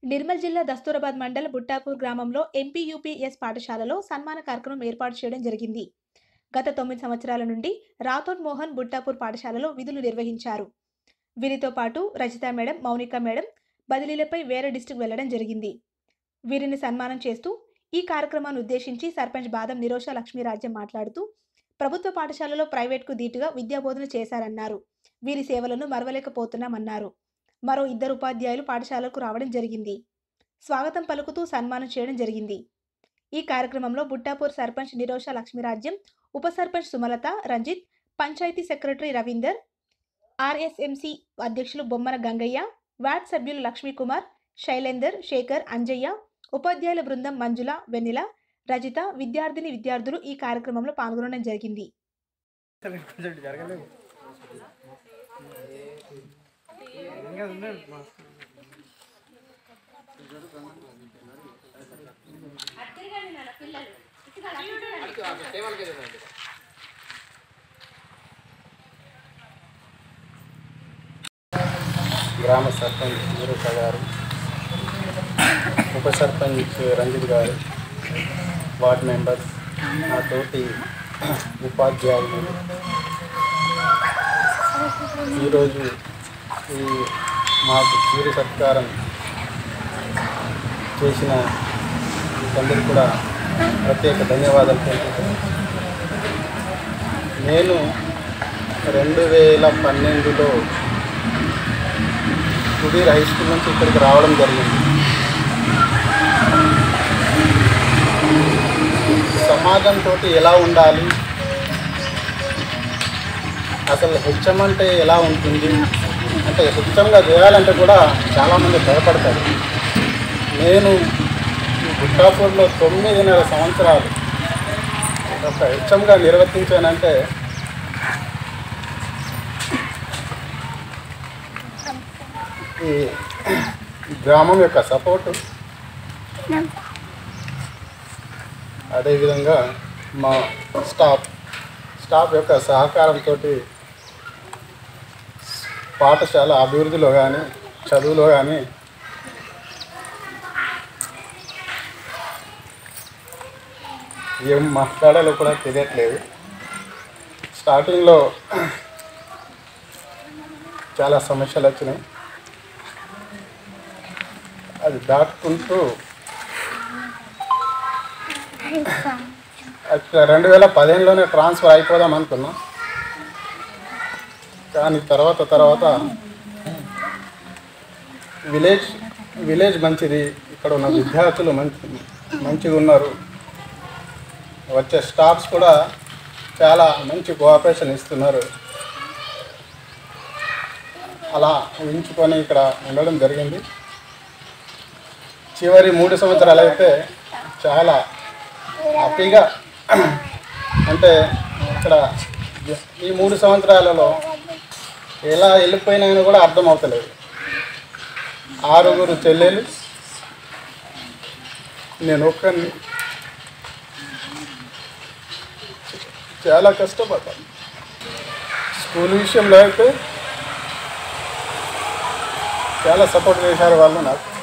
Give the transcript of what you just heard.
నిర్మల్ జిల్లా దస్తూరాబాద్ మండల్ బుట్టాపూర్ గ్రామంలో ఎంపీయూపీఎస్ పాఠశాలలో సన్మాన కార్యక్రమం ఏర్పాటు చేయడం జరిగింది గత తొమ్మిది సంవత్సరాల నుండి రాథోడ్ మోహన్ బుట్టాపూర్ పాఠశాలలో విధులు నిర్వహించారు వీరితో పాటు రజిత మేడం మౌనిక మేడం బదిలీలపై వేరే డిస్టిక్ వెళ్లడం జరిగింది వీరిని సన్మానం చేస్తూ ఈ కార్యక్రమాన్ని ఉద్దేశించి సర్పంచ్ బాదం నిరోష లక్ష్మీరాజ్యం మాట్లాడుతూ ప్రభుత్వ పాఠశాలలో ప్రైవేట్కు దీటుగా విద్యాబోధన చేశారన్నారు వీరి సేవలను మరవలేకపోతున్నామన్నారు మరో ఇద్దరు ఉపాధ్యాయులు పాఠశాలకు రావడం జరిగింది స్వాగతం పలుకుతూ సన్మానం చేయడం జరిగింది ఈ కార్యక్రమంలో బుట్టాపూర్ సర్పంచ్ నిరోష లక్ష్మీరాజ్యం ఉప సర్పంచ్ సుమలత రంజిత్ పంచాయతీ సెక్రటరీ రవీందర్ ఆర్ఎస్ఎంసి అధ్యక్షులు బొమ్మన గంగయ్య వార్డ్ సభ్యులు లక్ష్మీకుమార్ శైలేందర్ శేఖర్ అంజయ్య ఉపాధ్యాయుల బృందం మంజుల వెన్నెల రజిత విద్యార్థిని విద్యార్థులు ఈ కార్యక్రమంలో పాల్గొనడం జరిగింది జరగలేదు ఇంకా ఉన్నాయి మా గ్రామ సర్పంచ్ నిరూష గారు ఉప సర్పంచ్ రంజిత్ గారు వార్డ్ మెంబర్స్ నా తోటి ఉపాధ్యాయులు ఈరోజు ఈ మాకు చిరు సత్కారం చేసిన అందరికీ కూడా ప్రత్యేక ధన్యవాదాలు తెలుపుతున్నాను నేను రెండు వేల పన్నెండులో సుధీర్ హై స్కూల్ నుంచి ఇక్కడికి రావడం జరిగింది సమాజంతో ఎలా ఉండాలి అసలు హెచ్ఎం అంటే ఎలా ఉంటుంది అంటే హెచ్ఎంగా చేయాలంటే కూడా చాలామంది భయపడతారు నేను ఈ గుట్టాపూర్లో తొమ్మిదిన్నర సంవత్సరాలు ఒక హెచ్ఎంగా నిర్వర్తించానంటే ఈ గ్రామం యొక్క సపోర్టు అదేవిధంగా మా స్టాఫ్ స్టాఫ్ యొక్క సహకారంతో పాఠశాల అభివృద్ధిలో కానీ చదువులో కానీ ఏం మాట్లాడాలో కూడా తెలియట్లేదు స్టార్టింగ్లో చాలా సమస్యలు వచ్చినాయి అది దాటుకుంటూ అట్లా రెండు వేల పదిహేనులోనే ట్రాన్స్ఫర్ అయిపోదాం అనుకున్నా కానీ తర్వాత తర్వాత విలేజ్ విలేజ్ మంచిది ఇక్కడ ఉన్న విద్యార్థులు మంచి మంచిగా ఉన్నారు వచ్చే స్టాఫ్స్ కూడా చాలా మంచి కోఆపరేషన్ ఇస్తున్నారు అలా ఊహించుకొని ఇక్కడ ఉండడం జరిగింది చివరి మూడు సంవత్సరాలు అయితే చాలా హ్యాపీగా అంటే ఇక్కడ ఈ మూడు సంవత్సరాలలో ఎలా వెళ్ళిపోయినాయని కూడా అర్థం అవుతలేదు ఆరుగురు చెల్లెలు నేను ఒక్కరిని చాలా కష్టపడ్డాను స్కూల్ విషయంలో అయితే చాలా సపోర్ట్ చేశారు వాళ్ళు నాకు